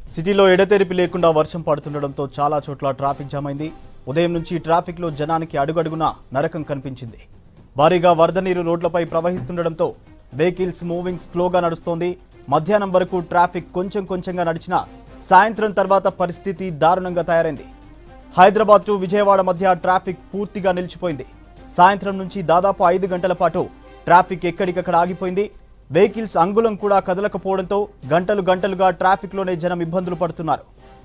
సిటీలో ఎడతెరిపి లేకుండా వర్షం పడుతుండడంతో చాలా చోట్ల ట్రాఫిక్ జామ్ అయింది ఉదయం నుంచి ట్రాఫిక్లో జనానికి అడుగడుగునా నరకం కనిపించింది భారీగా వరద నీరు రోడ్లపై ప్రవహిస్తుండడంతో వెహికల్స్ మూవింగ్ స్లోగా నడుస్తోంది మధ్యాహ్నం వరకు ట్రాఫిక్ కొంచెం కొంచెంగా నడిచినా సాయంత్రం తర్వాత పరిస్థితి దారుణంగా తయారైంది హైదరాబాద్ టు విజయవాడ మధ్య ట్రాఫిక్ పూర్తిగా నిలిచిపోయింది సాయంత్రం నుంచి దాదాపు ఐదు గంటల పాటు ట్రాఫిక్ ఎక్కడికక్కడ ఆగిపోయింది వెహికల్స్ అంగుళం కూడా కదలకపోవడంతో గంటలు గంటలుగా ట్రాఫిక్లోనే జనం ఇబ్బందులు పడుతున్నారు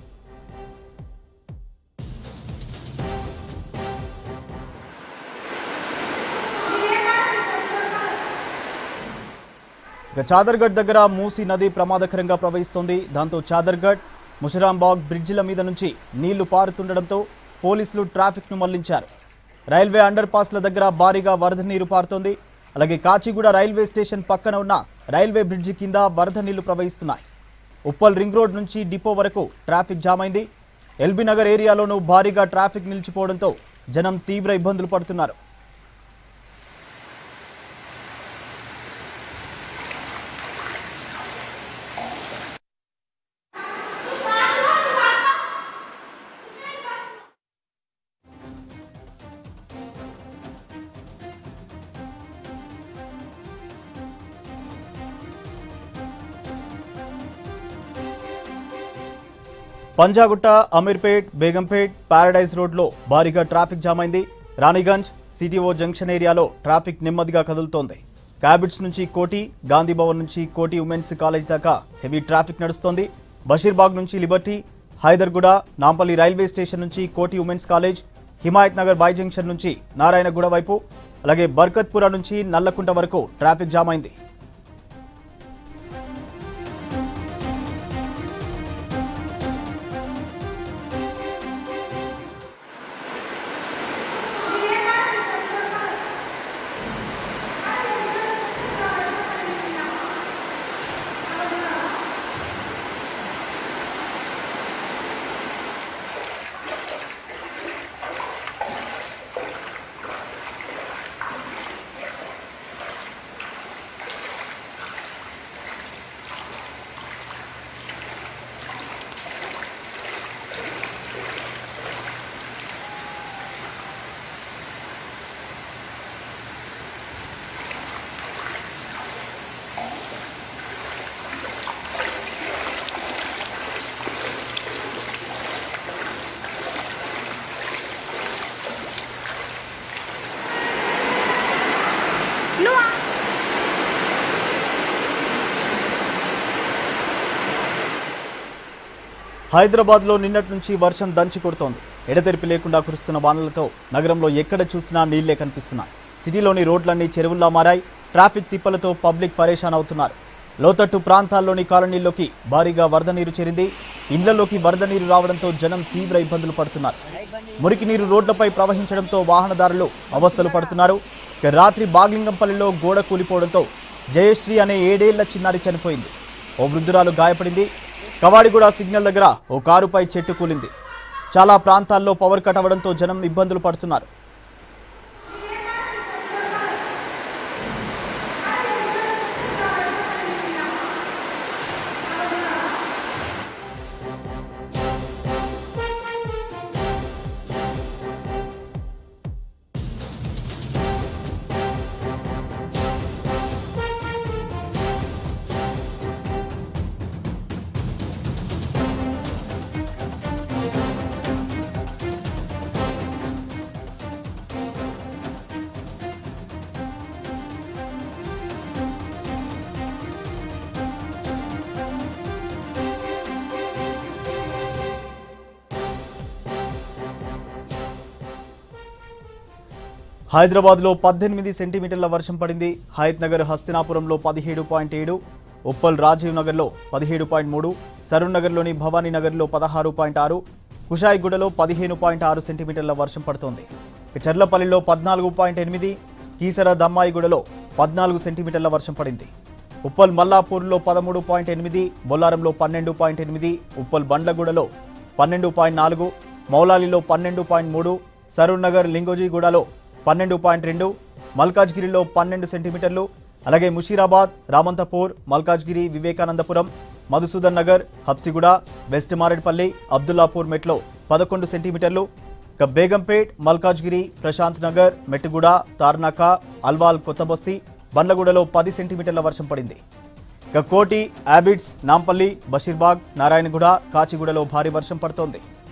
ఇక చాదర్గఢ్ దగ్గర మూసీ నది ప్రమాదకరంగా ప్రవహిస్తోంది దాంతో చాదర్గఢ్ ముషరాంబాగ్ బ్రిడ్జిల మీద నుంచి నీళ్లు పారుతుండడంతో పోలీసులు ట్రాఫిక్ను మళ్లించారు రైల్వే అండర్ పాస్ల దగ్గర భారీగా వరద నీరు పారుతోంది అలాగే కాచిగూడ రైల్వే స్టేషన్ పక్కన ఉన్న రైల్వే బ్రిడ్జి కింద వరద నీళ్లు ప్రవహిస్తున్నాయి ఉప్పల్ రింగ్ రోడ్ నుంచి డిపో వరకు ట్రాఫిక్ జామ్ అయింది ఎల్బీ నగర్ ఏరియాలోనూ భారీగా ట్రాఫిక్ నిలిచిపోవడంతో జనం తీవ్ర ఇబ్బందులు పడుతున్నారు పంజాగుట్ట అమీర్పేట్ బేగంపేట్ పారడైజ్ రోడ్లో భారీగా ట్రాఫిక్ జామ్ అయింది రాణిగంజ్ సిటీఓ జంక్షన్ ఏరియాలో ట్రాఫిక్ నెమ్మదిగా కదులుతోంది క్యాబిట్స్ నుంచి కోటి గాంధీ భవన్ నుంచి కోటి ఉమెన్స్ కాలేజ్ దాకా హెవీ ట్రాఫిక్ నడుస్తోంది బషీర్బాగ్ నుంచి liberty Hyderguda Nampally railway station నుంచి కోటి ఉమెన్స్ కాలేజ్ హిమాయత్ నగర్ బై జంక్షన్ నుంచి నారాయణగూడ వైపు అలాగే బర్కత్పుర నుంచి నల్లకుంట వరకు ట్రాఫిక్ జామ్ అయింది Noah. హైదరాబాద్లో నిన్నటి నుంచి వర్షం దంచి కొడుతోంది ఎడతెరిపి లేకుండా కురుస్తున్న వానలతో నగరంలో ఎక్కడ చూసినా నీళ్లే కనిపిస్తున్నాయి సిటీలోని రోడ్లన్నీ చెరువుల్లా మారాయి ట్రాఫిక్ తిప్పలతో పబ్లిక్ పరేషాన్ అవుతున్నారు లోతట్టు ప్రాంతాల్లోని కాలనీల్లోకి భారీగా వరద నీరు చేరింది ఇండ్లలోకి వరద నీరు రావడంతో జనం తీవ్ర ఇబ్బందులు పడుతున్నారు మురికి నీరు రోడ్లపై ప్రవహించడంతో వాహనదారులు అవస్థలు పడుతున్నారు ఇక రాత్రి బాగ్లింగంపల్లిలో గోడ కూలిపోవడంతో జయశ్రీ అనే ఏడేళ్ల చిన్నారి చనిపోయింది ఓ వృద్ధురాలు గాయపడింది కవాడిగూడ సిగ్నల్ దగ్గర ఓ కారుపై చెట్టు కూలింది చాలా ప్రాంతాల్లో పవర్ కట్ అవ్వడంతో జనం ఇబ్బందులు పడుతున్నారు హైదరాబాద్లో పద్దెనిమిది సెంటీమీటర్ల వర్షం పడింది హయత్ నగర్ హస్తినాపురంలో పదిహేడు పాయింట్ ఏడు ఉప్పల్ రాజీవ్ నగర్లో పదిహేడు పాయింట్ మూడు సరూర్ నగర్లోని భవానీ నగర్లో పదహారు పాయింట్ ఆరు కుషాయిగూడలో పదిహేను పాయింట్ ఆరు సెంటీమీటర్ల వర్షం పడుతోంది ఇక చర్లపల్లిలో పద్నాలుగు పాయింట్ ఎనిమిది కీసర దమ్మాయిగూడలో పద్నాలుగు సెంటీమీటర్ల వర్షం పడింది ఉప్పల్ మల్లాపూర్లో పదమూడు పాయింట్ ఎనిమిది బొల్లారంలో పన్నెండు పాయింట్ ఎనిమిది ఉప్పల్ బండ్లగూడలో పన్నెండు పాయింట్ నాలుగు మౌలాలిలో పన్నెండు పాయింట్ మూడు సరూర్ నగర్ లింగోజీగూడలో పన్నెండు పాయింట్ రెండు మల్కాజ్గిరిలో పన్నెండు సెంటీమీటర్లు అలాగే ముషీరాబాద్ రామంతపూర్ మల్కాజ్గిరి వివేకానందపురం మధుసూదన్ నగర్ హబ్సిగూడ వెస్ట్ మారేడ్పల్లి అబ్దుల్లాపూర్ మెట్లో పదకొండు సెంటీమీటర్లు ఇక బేగంపేట్ మల్కాజ్గిరి ప్రశాంత్ నగర్ మెట్టుగూడ తార్నాక అల్వాల్ కొత్తబస్తీ బండ్లగూడలో పది సెంటీమీటర్ల వర్షం పడింది ఇక కోటి యాబిడ్స్ నాంపల్లి బషీర్బాగ్ నారాయణగూడ కాచిగూడలో భారీ వర్షం పడుతోంది